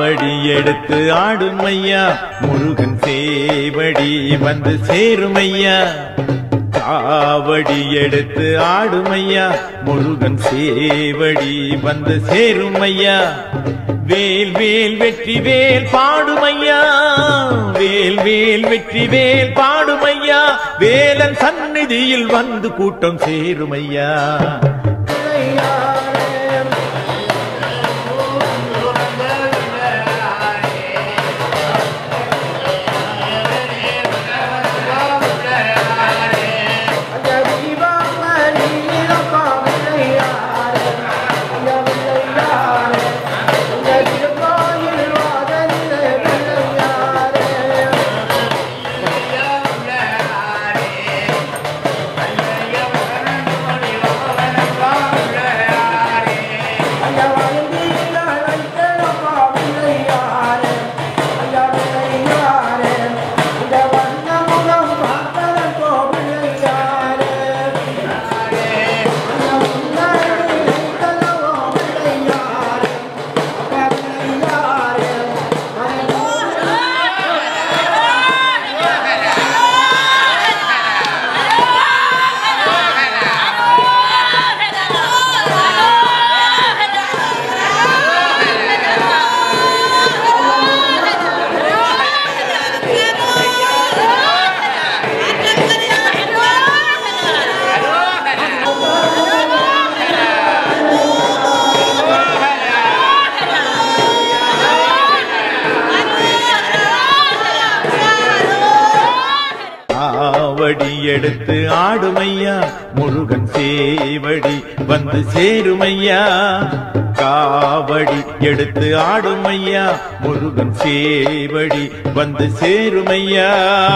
காவடி எடுத்து ஆடுமையா முருகன் சேவடி வந்து சேருமையா காவடி எடுத்து ஆடுமையா முருகன் சேவடி வந்து சேருமையா வேல் வேல் வெற்றி வேல் பாடுமையா வேல் வேல் வெற்றி வேல் பாடுமையா வேலன் சந்நிதியில் வந்து கூட்டம் சேருமையா ஆவடி எடுத்து ஆடுமையா முருகன் சேவடி வந்து சேருமையா காவடி எடுத்து ஆடுமையா முருகன் சேவடி வந்து சேருமையா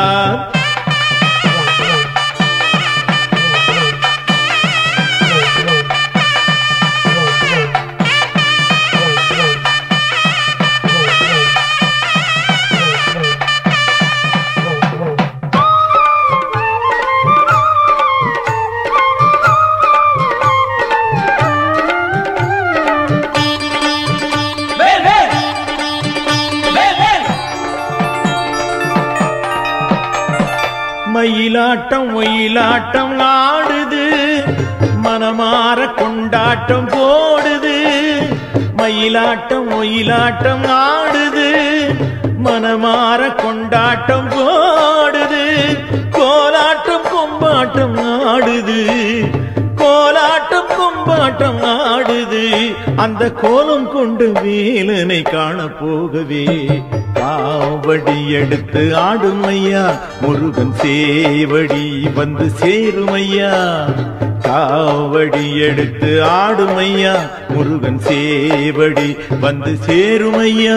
மயிலாட்டம் ஒயிலாட்டம் ஆடுது மனமாற கொண்டாட்டம் போடுது மயிலாட்டம் ஒயிலாட்டம் ஆடுது மனமாற கொண்டாட்டம் போடுது கோலாட்டம் கொம்பாட்டம் ஆடுது கோலாட்டம் கொம்பாட்டம் ஆடுது அந்த கோலம் கொண்டு வேலனை காண போகவே காவடி எடுத்து ஆடுமையா முருகன் சேவடி வந்து சேருமையா காவடி எடுத்து ஆடுமையா முருகன் சேவடி வந்து சேருமையா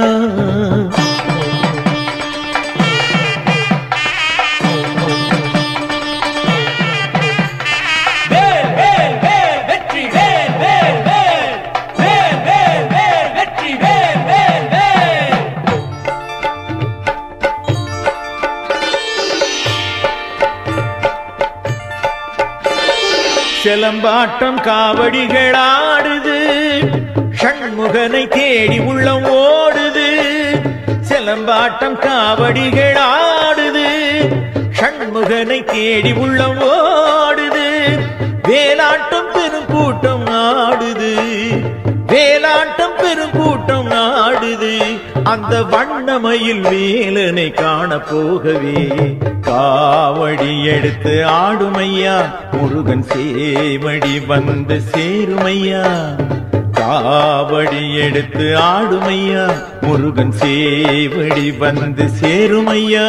வேல் வேல் வேல் வெற்றி வேல் வேல் வேல் வேல் வேல் வேல் வெற்றி வேல் வேல் வேல் சிலம்பாட்டம் காவடிகள் ஆடுது ஷண்முகனை தேடி உள்ளம் ஓடுது சிலம்பாட்டம் காவடிகள் ஆடுது ஷண்முகனை தேடி உள்ளம் ஓடுது வேலாட்டம் பெருங்கூட்டம் ஆடுது வேலாட்டம் பெருங்கூட்டம் ஆடுது அந்த வண்ணமயில் வேலனை காண போகவே காவடி எடுத்து ஆடுமையா முருகன் சேவடி வந்து சேருமையா காவடி எடுத்து ஆடுமையா முருகன் சேவடி வந்து சேருமையா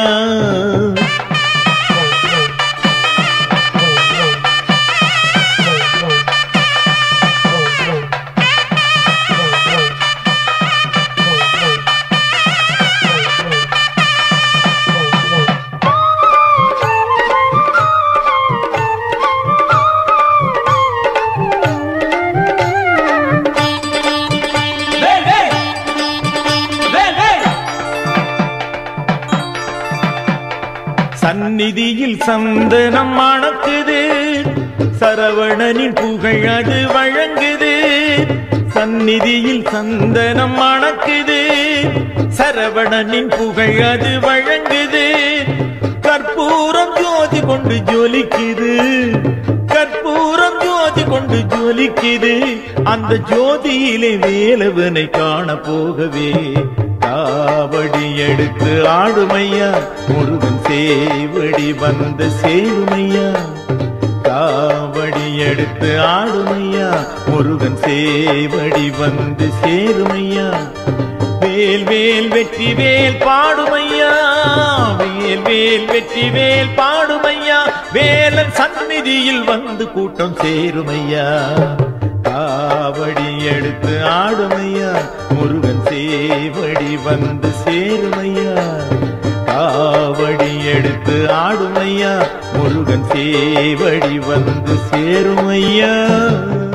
வேல் வேல் வேல் வேல் சந்நிதியில் சந்தனம் மணக்குது சரவணனின் புகழ் அது வழங்குது சந்நிதியில் சந்தனம் மணக்குது சரவணனின் புகழ் அது வழங்குது கற்பூரம் ஜோதி கொண்டு ஜொலிக்குது கற்பூரம் ஜோதி கொண்டு ஜொலிக்குது அந்த ஜோதியிலே வேலவனை காண போகவே காவடி எடுத்து ஆடுமையா முருகன் சேவடி வந்த சேருமையா காவடி எடுத்து ஆடுமையா முருகன் சேவடி வந்து சேருமையா வேல் வேல் வெற்றி வேல் பாடுமையா வேல் வேல் வெற்றி வேல் பாடுமையா வேலன் சந்நிதியில் வந்து கூட்டம் சேருமையா காவடி எடுத்து ஆடுமையா முருகன் சேவடி வந்து சேருமையா காவடி எடுத்து ஆடுமையா முருகன் சேவடி வந்து சேருமையா